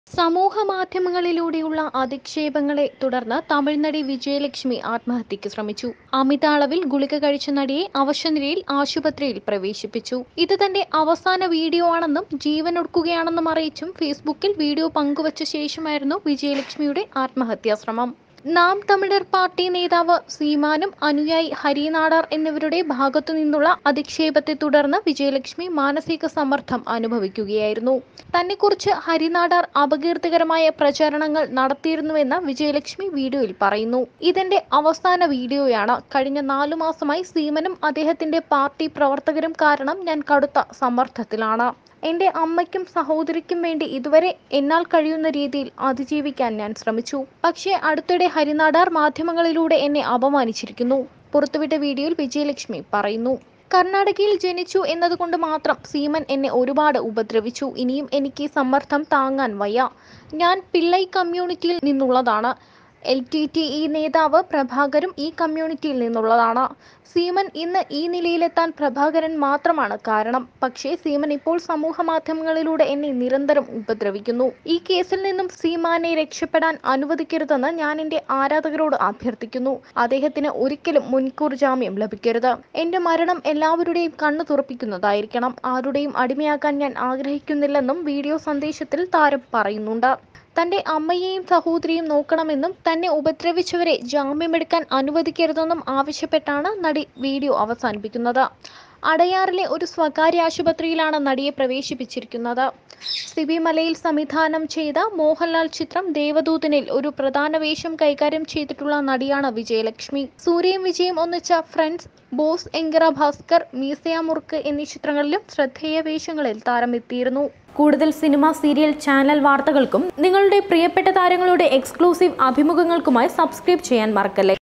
സമൂഹ മാധ്യമങ്ങളിലൂടെയുള്ള അധിക്ഷേപങ്ങളെ തുടർന്ന് തമിഴ്നടി വിജയലക്ഷ്മി ആത്മഹത്യയ്ക്ക് ശ്രമിച്ചു അമിത അളവിൽ ഗുളിക കഴിച്ച നടിയെ അവശനിലയിൽ ആശുപത്രിയിൽ പ്രവേശിപ്പിച്ചു ഇത് തന്റെ അവസാന വീഡിയോ ആണെന്നും ജീവനൊടുക്കുകയാണെന്നും അറിയിച്ചും ഫേസ്ബുക്കിൽ വീഡിയോ പങ്കുവച്ച ശേഷമായിരുന്നു വിജയലക്ഷ്മിയുടെ ആത്മഹത്യാ ശ്രമം നാം തമിഴർ പാർട്ടി നേതാവ് സീമാനും അനുയായി ഹരിനാടാർ എന്നിവരുടെ ഭാഗത്തു നിന്നുള്ള അധിക്ഷേപത്തെ തുടർന്ന് വിജയലക്ഷ്മി മാനസിക സമ്മർദ്ദം അനുഭവിക്കുകയായിരുന്നു തന്നെക്കുറിച്ച് ഹരിനാടാർ അപകീർത്തികരമായ പ്രചാരണങ്ങൾ നടത്തിയിരുന്നുവെന്ന് വിജയലക്ഷ്മി വീഡിയോയിൽ പറയുന്നു ഇതെന്റെ അവസാന വീഡിയോയാണ് കഴിഞ്ഞ നാലു മാസമായി സീമനും അദ്ദേഹത്തിന്റെ പാർട്ടി പ്രവർത്തകരും കാരണം ഞാൻ കടുത്ത സമ്മർദ്ദത്തിലാണ് എന്റെ അമ്മയ്ക്കും സഹോദരിക്കും വേണ്ടി ഇതുവരെ എന്നാൽ കഴിയുന്ന രീതിയിൽ അതിജീവിക്കാൻ ഞാൻ ശ്രമിച്ചു പക്ഷേ അടുത്തിടെ ഹരിനാടാർ മാധ്യമങ്ങളിലൂടെ എന്നെ അപമാനിച്ചിരിക്കുന്നു പുറത്തുവിട്ട വീഡിയോയിൽ വിജയലക്ഷ്മി പറയുന്നു കർണാടകയിൽ ജനിച്ചു എന്നതുകൊണ്ട് മാത്രം സീമൻ എന്നെ ഒരുപാട് ഉപദ്രവിച്ചു ഇനിയും എനിക്ക് ഈ സമ്മർദ്ദം താങ്ങാൻ വയ്യ ഞാൻ പിള്ളൈ കമ്മ്യൂണിറ്റിയിൽ നിന്നുള്ളതാണ് എൽ ടി ടി ഇ നേതാവ് പ്രഭാകരും ഈ കമ്മ്യൂണിറ്റിയിൽ നിന്നുള്ളതാണ് സീമൻ ഇന്ന് ഈ നിലയിലെത്താൻ പ്രഭാകരൻ മാത്രമാണ് കാരണം പക്ഷേ സീമൻ ഇപ്പോൾ സമൂഹ മാധ്യമങ്ങളിലൂടെ എന്നെ നിരന്തരം ഉപദ്രവിക്കുന്നു ഈ കേസിൽ നിന്നും സീമാനെ രക്ഷപ്പെടാൻ അനുവദിക്കരുതെന്ന് ഞാൻ എന്റെ ആരാധകരോട് അഭ്യർത്ഥിക്കുന്നു അദ്ദേഹത്തിന് ഒരിക്കലും മുൻകൂർ ജാമ്യം ലഭിക്കരുത് എന്റെ മരണം എല്ലാവരുടെയും കണ്ണു തുറപ്പിക്കുന്നതായിരിക്കണം ആരുടെയും അടിമയാക്കാൻ ഞാൻ ആഗ്രഹിക്കുന്നില്ലെന്നും വീഡിയോ സന്ദേശത്തിൽ താരം പറയുന്നുണ്ട് തന്റെ അമ്മയെയും സഹോദരിയും നോക്കണമെന്നും തന്നെ ഉപദ്രവിച്ചവരെ ജാമ്യമെടുക്കാൻ അനുവദിക്കരുതെന്നും ആവശ്യപ്പെട്ടാണ് നടി വീഡിയോ അവസാനിപ്പിക്കുന്നത് അടയാറിലെ ഒരു സ്വകാര്യ ആശുപത്രിയിലാണ് നടിയെ പ്രവേശിപ്പിച്ചിരിക്കുന്നത് സിബി മലയിൽ സംവിധാനം ചെയ്ത മോഹൻലാൽ ചിത്രം ദേവദൂതനിൽ ഒരു പ്രധാന വേഷം കൈകാര്യം ചെയ്തിട്ടുള്ള നടിയാണ് വിജയലക്ഷ്മി സൂര്യയും വിജയും ഒന്നിച്ച ഫ്രണ്ട്സ് ബോസ് എങ്കിറ ഭാസ്കർ മീസയ മുറുക്ക് എന്നീ ചിത്രങ്ങളിലും ശ്രദ്ധേയ വേഷങ്ങളിൽ താരം എത്തിയിരുന്നു കൂടുതൽ സിനിമ സീരിയൽ ചാനൽ വാർത്തകൾക്കും നിങ്ങളുടെ പ്രിയപ്പെട്ട താരങ്ങളുടെ എക്സ്ക്ലൂസീവ് അഭിമുഖങ്ങൾക്കുമായി സബ്സ്ക്രൈബ് ചെയ്യാൻ മറക്കല്ലേ